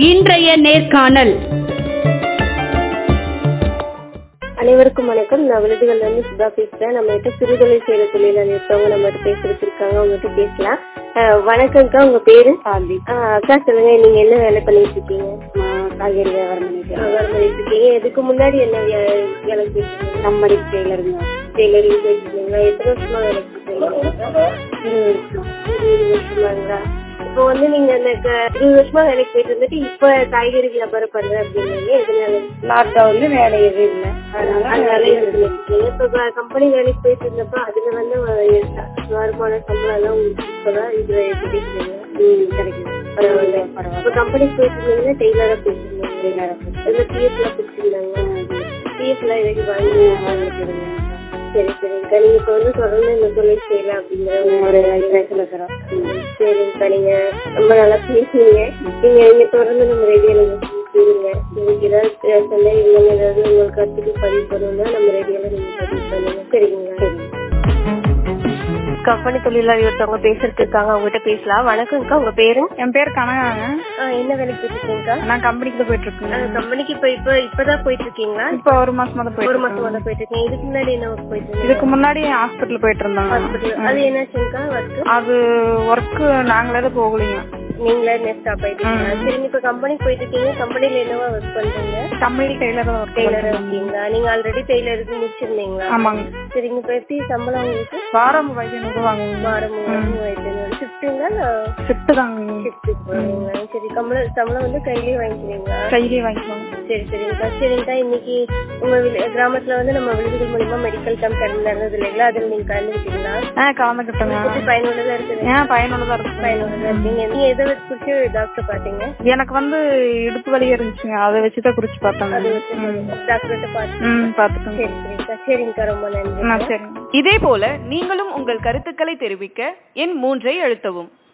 இன்றைய நேர்காணல் அனைவருக்கும் வணக்கம் நான் விழுதுகள்ல இருந்து சுதா பேசுறேன் நம்ம கிட்ட சிறுதொழில் செய்யற தொழிலாளி ஒருத்தவங்க நம்ம கிட்ட பேசுறதுக்கு இருக்காங்க அவங்க கிட்ட பேசலாம் அஹ், வணக்கம்க்கா உங்க பேரு சாந்தி அஹ், அக்கா சொல்லுங்க நீங்க என்ன வேலை பண்ணிட்டு இருக்கீங்க நான் காய்கறி வியாபாரம் பண்ணிட்டு வியாபாரம் பண்ணிட்டு இருக்கீங்க இதுக்கு முன்னாடி என்ன வே- வேலை செய்யறீங்க நம்மடி டெய்லருங்க டெய்லரிங் போயிருக்கீங்களா எத்தனை வருஷமா வேலை செய்யறீங்க இருபது வருஷம் இருபது வருஷமாங்களா இப்போ வந்து நீங்க அந்த க- இருபது வருஷமா வேலைக்கு போயிட்டு இருந்துட்டு இப்ப காய்கறி வியாபாரம் பண்றேன் அப்படின்னீங்க எதனால லாக்டவுன்ல வேலை எதுவும் இல்லை அதனால அதனால இருக்கு. இப்ப கம்பெனி வேலைக்கு போயிட்டு இருந்தப்ப அதுல வந்து வருமான சம்பளம் எல்லாம் உங்களுக்கு இப்பதான் இதுல கிடைக்குது ம், கிடைக்குது பரவாயில்ல பரவாயில்ல இப்ப கம்பெனிக்கு போயிட்டு இருந்தீங்கன்னா டெய்லரா போயிட்டு இருந்தீங்க டெய்லரா போயிட்டு இதுல பிஎஃப் எல்லாம் பிடிச்சிருந்தாங்க பிஎஃப் எல்லாம் எதுக்கு வாங்கி வாங்கிக்கிறேங்க. சரி சரிங்கக்கா நீங்க இப்ப வந்து தொடர்ந்து இந்த தொழில் செய்யலாம் அப்படிங்கிற ஒரு ஐந்து வயசுல இருக்கிறோம் சரிங்கக்கா நீங்க ரொம்ப நல்லா பேசுனீங்க நீங்க நீங்க தொடர்ந்து நம்ம ரேடியோல கேளுங்க உங்களுக்கு ஏதாவது சந்தேகங்கள் ஏதாவது உங்களுக்கு கருத்துக்கு பதிவு பண்ணணும்னா நம்ம ரேடியோல நீங்க பதிவு பண்ணுங்க சரிங்களா கம்பெனி தொழிலாளி ஒருத்தவங்க பேசுறதுக்கு இருக்காங்க அவங்க கிட்ட பேசலாம் வணக்கம்க்கா உங்க பேரு என் பேர் கனகாங்க ஆ, என்ன வேலைக்கு போயிட்டு இருக்கீங்கக்கா நான் கம்பெனிக்கு தான் போயிட்டு இருக்கேன் கம்பெனிக்கு இப்ப இப்ப இப்பதான் போயிட்டு இருக்கீங்களா இப்போ ஒரு மாசமா தான் போயிட்டு ஒரு மாசமா இருக்கேன் தான் போயிட்டு இருக்கீங்க இதுக்கு முன்னாடி என்ன ஒர்க் போயிட்டு இருக்கீங்க இதுக்கு முன்னாடி ஹாஸ்பிட்டல் போயிட்டு இருந்தாங்க ஹாஸ்பிட்டல் அது என்னாச்சுங்கக்கா ஒர்க் அது ஒர்க் நாங்களே தான் போகலைங்க நீங்களே நெக்ஸ்ட் ஸ்டாப் ஆயிட்டீங்களா சரிங்க இப்ப கம்பெனிக்கு போயிட்டு இருக்கீங்க கம்பெனில என்னவா ஒர்க் பண்றீங்க கம்பெனி டெய்லர் தான் ஒர்க் டெய்லர் இருக்கீங்களா நீங்க ஆல்ரெடி டெய்லருக்கு முடிச்சிருந்தீங்களா ஆமாங்க சரிங்க இப்ப எப்படி சம்பளம் உங்களுக்கு வாரம் வைக்கணும் வாங்குங்க வாரம் மூவாயிரம் வைக்கணும் ஷிஃப்ட்டுங்களா ஷிஃப்ட் தாங்க ஷிஃப்ட்டுக்கு போவீங்களா சரி சம்பளம் சம்பளம் வந்து கையிலேயே வாங்கிக்கிறீங்களா கையிலேயே வாங்கிக்குவாங்க சரி சரிங்கக்கா சரிங்கக்கா இன்னைக்கு உங்க வில- கிராமத்துல வந்து நம்ம விழுதுகள் மூலியமா மெடிக்கல் கேம்ப் நடந்தது இல்லைங்களா அதுல நீங்க கலந்துக்கிட்டீங்களா ஆ கலந்துக்கிட்டோங்க இது பயனுள்ளதா இருக்குது ஏன் பயனுள்ளதா இருக்கு பயனுள்ளதா இருக்கீங்க நீங்க எதை வச்சு குறிச்சு டாக்டர் பாத்தீங்க எனக்கு வந்து இடுப்பு வலியா இருந்துச்சுங்க அதை வச்சுதான் குறிச்சு பார்த்தாங்க அது வச்சு டாக்டர்கிட்ட பாத்து ம் பார்த்துக்கோங்க சரி சரிங்கக்கா சரிங்கக்கா ரொம்ப நன்றி ஆ சரிங்க இதே போல நீங்களும் உங்கள் கருத்துக்களை தெரிவிக்க எண் மூன்றை அழுத்தவும்